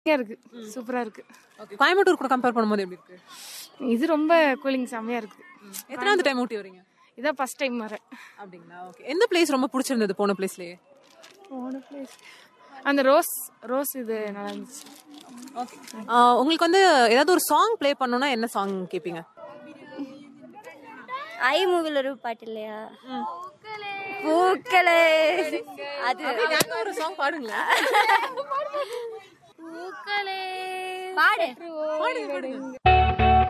இருக்கு சூப்பரா இருக்கு ஓகே கோயம்புத்தூர் கூட கம்பேர் பண்ணும்போது எப்படி இருக்கு இது ரொம்ப கூலிங் செம்மையா இருக்கு எத்தனாவது டைம் ஊட்டி வரீங்க இதான் ஃபர்ஸ்ட் டைம் வரேன் அப்படிங்களா ஓகே எந்த பிளேஸ் ரொம்ப பிடிச்சிருந்தது போன பிளேஸ்லயே போன பிளேஸ் அந்த ரோஸ் ரோஸ் இது நல்லா இருந்துச்சு ஓகே உங்களுக்கு வந்து ஏதாவது ஒரு சாங் ப்ளே பண்ணணும்னா என்ன சாங் கேட்பீங்க ஐ மூவில ஒரு பாட்டு இல்லையா பூக்களே அது ஒரு சாங் பாடுங்களேன் பூக்களே பாடு பாடுங்க பாடுங்க